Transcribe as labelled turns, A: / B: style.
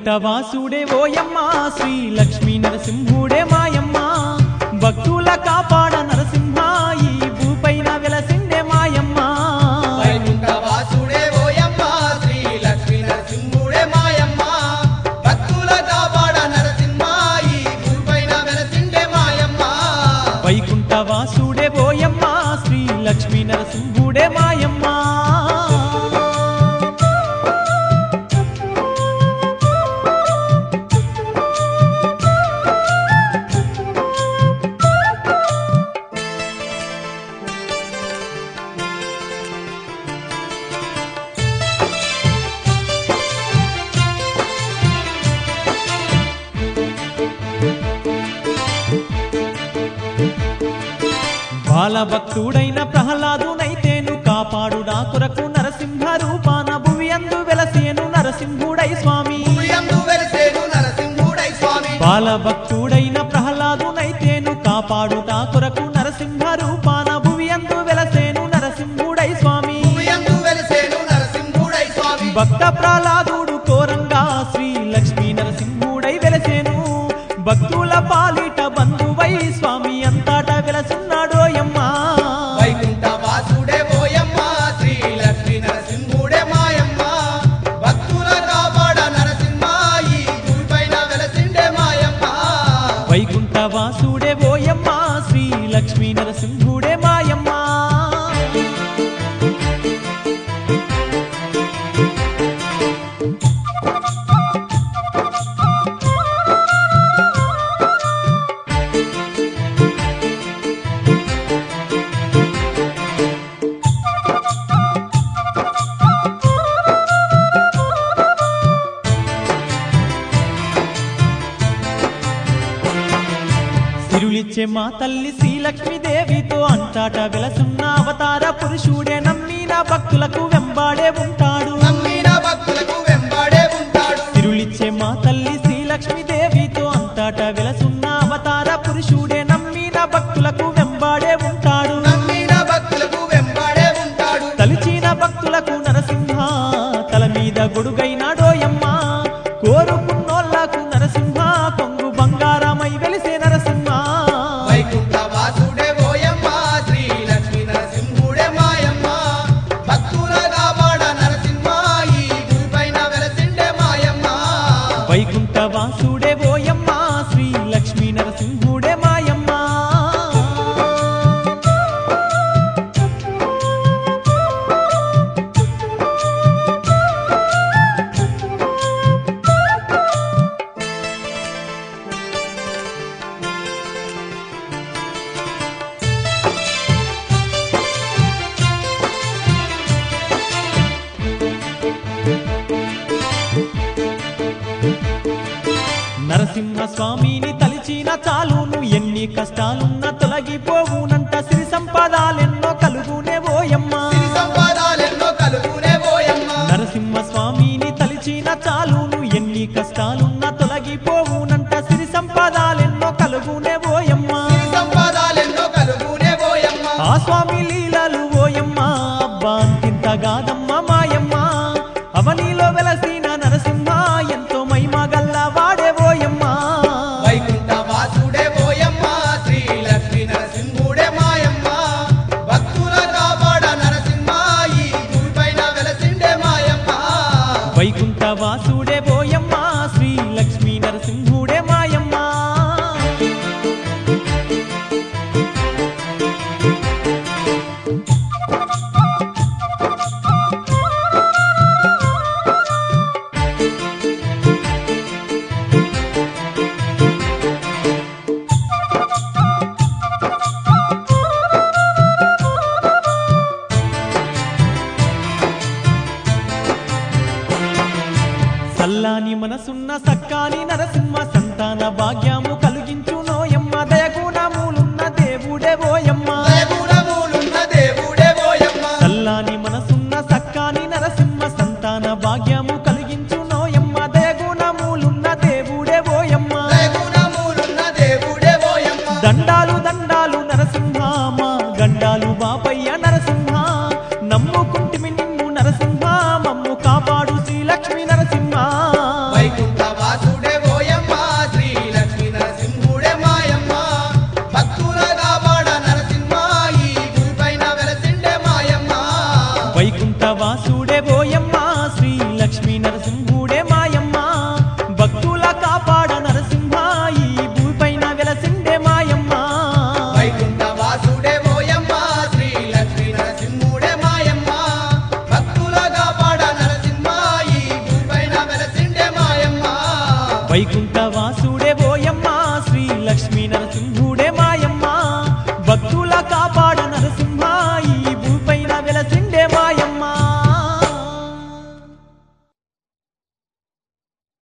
A: వైకుంఠవాసుడే ఓయమ్మ శ్రీ లక్ష్మీ నరసింహుడే మాయమ్మ భక్తుల కాపాడ నరసింహ ఈ భూపైన వెలసిండే మాయమ్మ
B: వైకుంఠవాసుడే ఓయమ్మ శ్రీ లక్ష్మీ నరసింహుడే మాయమ్మ భక్తుల కాపాడ నరసింహ ఈ భూపైన వెలసిండే మాయమ్మ
A: వైకుంఠవాసుడే ఓయమ్మ శ్రీ లక్ష్మీ నరసింహుడే మాయమ్మ బాలభక్తుడైన ప్రహ్లాదునైతేను కాపాడు నా కొరకు నరసింహ రూపాన భువి అందు వెలసేను నరసింహుడై స్వామి
B: భూయందు వెలిసేను నరసింహుడై స్వామి
A: బాలభక్తుడైన ప్రహ్లాదునైతేను కాపాడు నా కొరకు నరసింహ రూపాన భువి అందు వెలసేను నరసింహుడై స్వామి
B: భూయందు వెలిసేను నరసింహుడై స్వామి
A: భక్త ప్రహ్లాదుడు కోరంగా శ్రీ లక్ష్మీ నరసింహుడై వెలసేను భక్తుల పాలిట బంధువై స్వామి అంతటా వెలసున్నాడోయమ్మా
B: వైకుంఠవాసుడే ఓయమ్మ శ్రీ లక్ష్మీ నరసింహుడే మాయమ్మ భక్తుల కాపాడ నరసింహ ఈ భూపైన వెలసిండే మాయమ్మ
A: వైకుంఠవాసుడే ఓయమ్మ శ్రీ లక్ష్మీ నరసింహుడే మాయమ్మ సిరులిచ్చే మా తల్లి శ్రీలక్ష్మీదేవితో అంతట వెలసున్న అవతార పురుషుడే నమ్మిన భక్తులకు వెంబాడే ఉంటాడు
B: నమ్మిన భక్తులకు వెంబడే ఉంటాడు
A: సిరులిచ్చే మా తల్లి శ్రీలక్ష్మీదేవితో అంతట వెలసున్న అవతార పురుషుడే నమ్మిన భక్తులకు వెంబాడే ఉంటాడు
B: నమ్మిన భక్తులకు వెంబడే ఉంటాడు
A: తలిచిన భక్తులకు నరసింహ తల మీద గొడుగైనాడోయమ్మ కోరుకున్నోళ్లకు నరసింహ కొంగు బంగారమై వెలిసే నరసింహ
B: వైకుంఠవాసుడే ఓయమ్మ శ్రీ లక్ష్మీ నరసింహుడే మాయమ్మ భక్తుల కాపాడ నరసింహ ఈ భూపైన వెలసిండే మాయమ్మ
A: వైకుంఠ వాసుడే ఓయమ్మ శ్రీ లక్ష్మీ నరసింహుడే మాయమ్మ నరసింహ స్వామిని తలిచిన చాలును ఎన్ని కష్టాలున్న తొలగిపోవునంట సిరి సంపదాలెన్నో కలుగునే ఓయమ్మ
B: సిరి సంపదాలెన్నో కలుగునే ఓయమ్మ
A: నరసింహ స్వామిని తలిచిన చాలును ఎన్ని కష్టాలున్న తొలగిపోవునంట సిరి సంపదాలెన్నో కలుగునే ఓయమ్మ
B: సిరి సంపదాలెన్నో కలుగునే ఓయమ్మ
A: ఆ స్వామి లీలలు ఓయమ్మ అబ్బా అంతింత గాదమ్మ మాయమ్మ అవనిలో వెలసిన నరసింహ ఎంతో మైమగల్ల వాడే ఓయమ్మ
B: వైకుంఠవాసుడే ఓయమ్మ శ్రీ లక్ష్మీ నరసింహుడే మాయమ్మ భక్తుల కాపాడ నరసింహ ఈ భూపైన వెలసిండే మాయమ్మ
A: వైకుంఠ వాసుడే ఓయమ్మ శ్రీ లక్ష్మీ నరసింహుడే మాయమ్మ సల్లాని మనసున్న సక్కాని నరసింహ సంతాన భాగ్యము కలిగించు నోయమ్మ దయగుణములున్న దేవుడే ఓయమ్మ
B: దయగుణములున్న దేవుడే ఓయమ్మ
A: సల్లాని మనసున్న సక్కాని నరసింహ సంతాన భాగ్యము కలిగించు నోయమ్మ దయగుణములున్న దేవుడే ఓయమ్మ
B: దయగుణములున్న దేవుడే ఓయమ్మ
A: దండాలు దండాలు నరసింహ మా గండాలు బాపయ్య నరసింహ నమ్ముకుంటిమి నిన్ను నరసింహ మమ్ము కాపాడు శ్రీ లక్ష్మీ నరసింహ
B: వైకుంఠవా
A: నరసింహుడే